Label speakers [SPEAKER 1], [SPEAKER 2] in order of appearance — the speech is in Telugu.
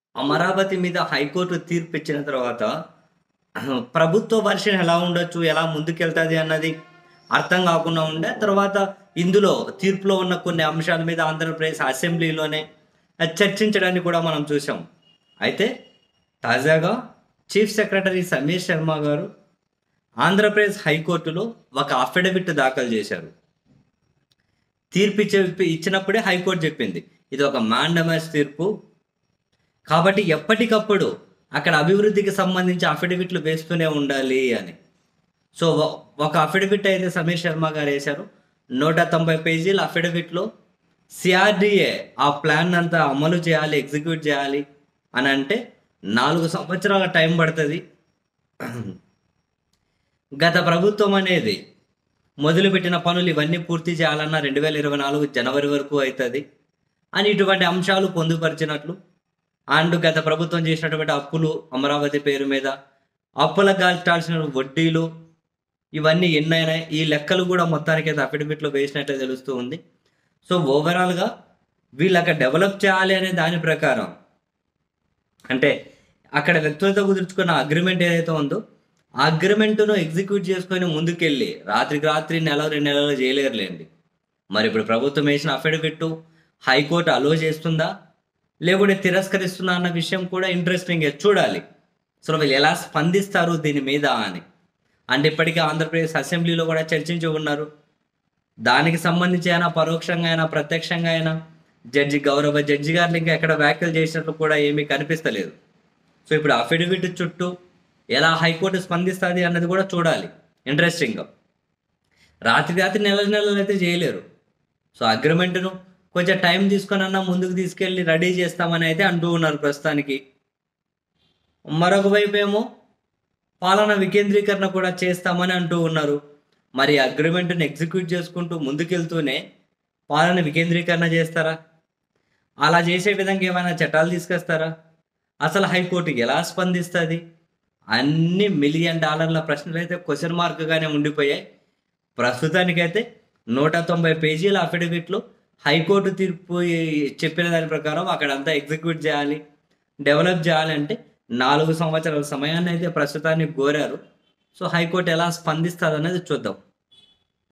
[SPEAKER 1] అమరావతి మీద హైకోర్టు తీర్పు ఇచ్చిన తర్వాత ప్రభుత్వ వర్షన్ ఎలా ఉండొచ్చు ఎలా ముందుకెళ్తుంది అన్నది అర్థం కాకుండా ఉండే తర్వాత ఇందులో తీర్పులో ఉన్న కొన్ని అంశాల మీద ఆంధ్రప్రదేశ్ అసెంబ్లీలోనే చర్చించడాన్ని కూడా మనం చూసాం అయితే తాజాగా చీఫ్ సెక్రటరీ సమీర్ శర్మ గారు ఆంధ్రప్రదేశ్ హైకోర్టులో ఒక అఫిడవిట్ దాఖలు చేశారు తీర్పు ఇచ్చే ఇచ్చినప్పుడే హైకోర్టు చెప్పింది ఇది ఒక మాండమస్ తీర్పు కాబట్టి ఎప్పటికప్పుడు అక్కడ అభివృద్ధికి సంబంధించి అఫిడవిట్లు వేస్తూనే ఉండాలి అని సో ఒ- ఒక అఫిడవిట్ అయితే సమీర్ శర్మ గారు వేశారు నూట తొంభై పేజీల అఫిడవిట్లో సిఆర్డిఏ ఆ ప్లాన్ అంతా అమలు చేయాలి ఎగ్జిక్యూట్ చేయాలి అని అంటే నాలుగు సంవత్సరాల టైం పడుతుంది గత ప్రభుత్వం అనేది మొదలుపెట్టిన పనులు ఇవన్నీ పూర్తి చేయాలన్న రెండు వేల ఇరవై నాలుగు జనవరి వరకు అవుతుంది అని ఇటువంటి అంశాలు పొందుపరిచినట్లు అండ్ గత ప్రభుత్వం చేసినటువంటి అప్పులు అమరావతి పేరు మీద అప్పులకు కాల్చాల్సిన వడ్డీలు ఇవన్నీ ఎన్నైనాయి ఈ లెక్కలు కూడా మొత్తానికి అయితే అఫిడవిట్లో వేసినట్లే తెలుస్తూ ఉంది సో ఓవరాల్గా వీళ్ళు అక్కడ డెవలప్ చేయాలి అనే దాని ప్రకారం అంటే అక్కడ వ్యక్తులతో కుదుర్చుకున్న అగ్రిమెంట్ ఏదైతే ఉందో ఆ అగ్రిమెంట్ను ఎగ్జిక్యూట్ చేసుకొని ముందుకెళ్ళి రాత్రికి రాత్రి నెల రెండు నెలలు చేయలేరులేండి మరి ఇప్పుడు ప్రభుత్వం వేసిన అఫిడవిట్ హైకోర్టు అలో చేస్తుందా లేకుంటే తిరస్కరిస్తుందా అన్న విషయం కూడా ఇంట్రెస్టింగ్ చూడాలి సో వీళ్ళు ఎలా స్పందిస్తారు దీని మీద అని అంటే ఇప్పటికీ ఆంధ్రప్రదేశ్ అసెంబ్లీలో కూడా చర్చించి ఉన్నారు దానికి సంబంధించి అయినా పరోక్షంగా అయినా ప్రత్యక్షంగా అయినా జడ్జి గౌరవ జడ్జి గారిని ఇంకా ఎక్కడ వ్యాఖ్యలు చేసినట్లు కూడా ఏమీ కనిపిస్తలేదు సో ఇప్పుడు అఫిడవిట్ చుట్టూ ఎలా హైకోర్టు స్పందిస్తుంది అన్నది కూడా చూడాలి ఇంట్రెస్టింగ్గా రాత్రి రాత్రి నెల నెలలు అయితే చేయలేరు సో అగ్రిమెంట్ను కొంచెం టైం తీసుకొని అన్నా ముందుకు తీసుకెళ్ళి రెడీ చేస్తామని అయితే అంటూ ఉన్నారు ప్రస్తుతానికి మరొక వైపు ఏమో పాలన వికేంద్రీకరణ కూడా చేస్తామని అంటూ ఉన్నారు మరి అగ్రిమెంట్ని ఎగ్జిక్యూట్ చేసుకుంటూ ముందుకెళ్తూనే పాలన వికేంద్రీకరణ చేస్తారా అలా చేసే విధంగా ఏమైనా చట్టాలు తీసుకొస్తారా అసలు హైకోర్టు ఎలా స్పందిస్తుంది అన్ని మిలియన్ డాలర్ల ప్రశ్నలు అయితే క్వశ్చన్ మార్క్గానే ఉండిపోయాయి ప్రస్తుతానికైతే నూట తొంభై పేజీల అఫిడవిట్లు హైకోర్టు తీర్పు చెప్పిన దాని ప్రకారం అక్కడంతా ఎగ్జిక్యూట్ చేయాలి డెవలప్ చేయాలంటే నాలుగు సంవత్సరాల సమయాన్ని అయితే ప్రస్తుతానికి కోరారు సో హైకోర్టు ఎలా స్పందిస్తుంది అనేది చూద్దాం